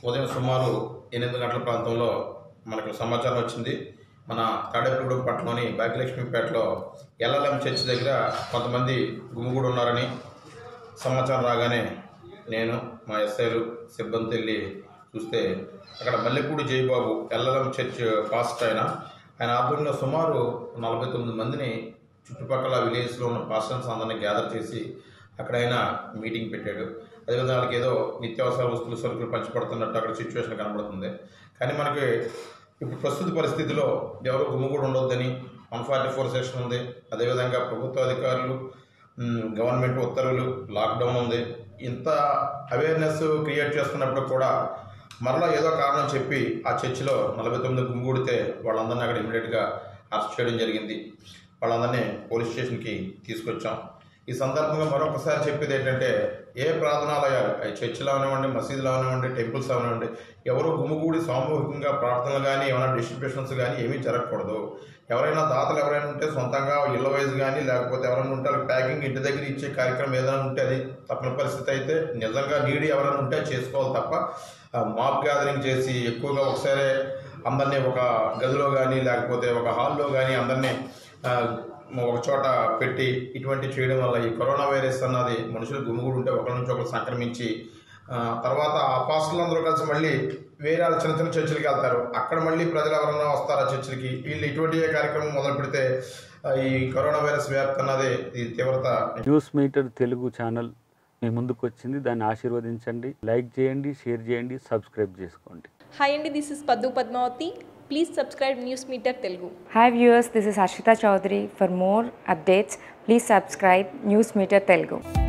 ఉదయం సుమారు ఎనిమిది గంటల ప్రాంతంలో మనకు సమాచారం వచ్చింది మన తాడేపల్లిగూడెం పట్టణంలోని భాగ్యలక్ష్మీపేటలో ఎల్ఎల్ఎం చర్చ్ దగ్గర కొంతమంది గుమిగూడు ఉన్నారని సమాచారం రాగానే నేను మా ఎస్ఐలు సిబ్బంది వెళ్ళి చూస్తే అక్కడ Mallepudi Jayababu LLM church past ఆయన ఆయన ఆధ్వర్యంలో సుమారు నలభై తొమ్మిది మందిని చుట్టుపక్కల విలేజ్లో ఉన్న పాస్టర్స్ అందరినీ గ్యాదర్ చేసి అక్కడ ఆయన మీటింగ్ పెట్టాడు అదేవిధంగా వాళ్ళకి ఏదో నిత్యావసర వస్తువులు సరుకులు పంచిపడుతున్నట్టు అక్కడ సిచ్యువేషన్ కనబడుతుంది కానీ మనకి ఇప్పుడు ప్రస్తుత పరిస్థితిలో ఎవరు గుమ్ముగూడు ఉండొద్దని వన్ ఫార్టీ ఫోర్ సెక్షన్ ఉంది అదేవిధంగా ప్రభుత్వ అధికారులు మ్, గవర్నమెంట్ ఉత్తర్వులు లాక్డౌన్ ఉంది ఇంత అవేర్నెస్ క్రియేట్ చేస్తున్నప్పుడు కూడా మరలా ఏదో కారణం చెప్పి ఆ చర్చిలో నలభై తొమ్మిది గుమ్మిగూడితే వాళ్ళందరినీ అక్కడ ఇమీడియట్గా అరెస్ట్ చేయడం జరిగింది వాళ్ళందరినీ పోలీస్ స్టేషన్కి తీసుకొచ్చాం ఈ సందర్భంగా మరొకసారి చెప్పేది ఏంటంటే ఏ ప్రార్థనాలయాలు అవి చర్చిలో అవనివ్వండి మసీదులో అవనివ్వండి టెంపుల్స్ అవనివ్వండి ఎవరు గుమ్ముగూడి సామూహికంగా ప్రార్థనలు కానీ ఏమైనా డిస్ట్రిబ్యూషన్స్ కానీ ఏమీ జరగకూడదు ఎవరైనా దాతలు ఎవరైనా ఉంటే సొంతంగా ఇళ్ళ వైజ్ కానీ లేకపోతే ఎవరైనా ఉంటే వాళ్ళకి ప్యాకింగ్ ఇంటి దగ్గర ఇచ్చే కార్యక్రమం ఏదైనా ఉంటే అది తప్పని పరిస్థితి అయితే నిజంగా నీడి ఎవరైనా ఉంటే చేసుకోవాలి తప్ప మాప్ గ్యాదరింగ్ చేసి ఎక్కువగా ఒకసారి అందరినీ ఒక గదిలో కానీ లేకపోతే ఒక హాల్లో కానీ అందరినీ ఆ, ఒక చోట పెట్టి ఇటువంటి చేయడం వల్ల ఈ కరోనా వైరస్ అన్నది మనుషులు గుమిగూడు ఉంటే ఒకరి నుంచి ఒకరు సంక్రమించి ఆ, తర్వాత ఆ పాస్టర్లు అందరూ కలిసి మళ్ళీ వేరే వాళ్ళ చిన్న చిన్న చర్చిలకి వెళ్తారు అక్కడ మళ్ళీ ప్రజలు ఎవరైనా వస్తారు ఆ చర్చిలకి వీళ్ళు ఇటువంటి ఏ కార్యక్రమం మొదలు పెడితే ఆ, ఈ కరోనా వైరస్ వ్యాప్తి అన్నది ఈ తీవ్రత న్యూస్ మీటర్ తెలుగు ఛానల్ మీ ముందుకు వచ్చింది దాన్ని ఆశీర్వదించండి లైక్ చేయండి షేర్ చేయండి సబ్స్క్రైబ్ చేసుకోండి హాయ్ అండి దిస్ ఇస్ పద్దు Padmavati please subscribe news meter Telugu Hi viewers, this is Harshita Chaudhary. For more updates, please subscribe News Meter Telugu.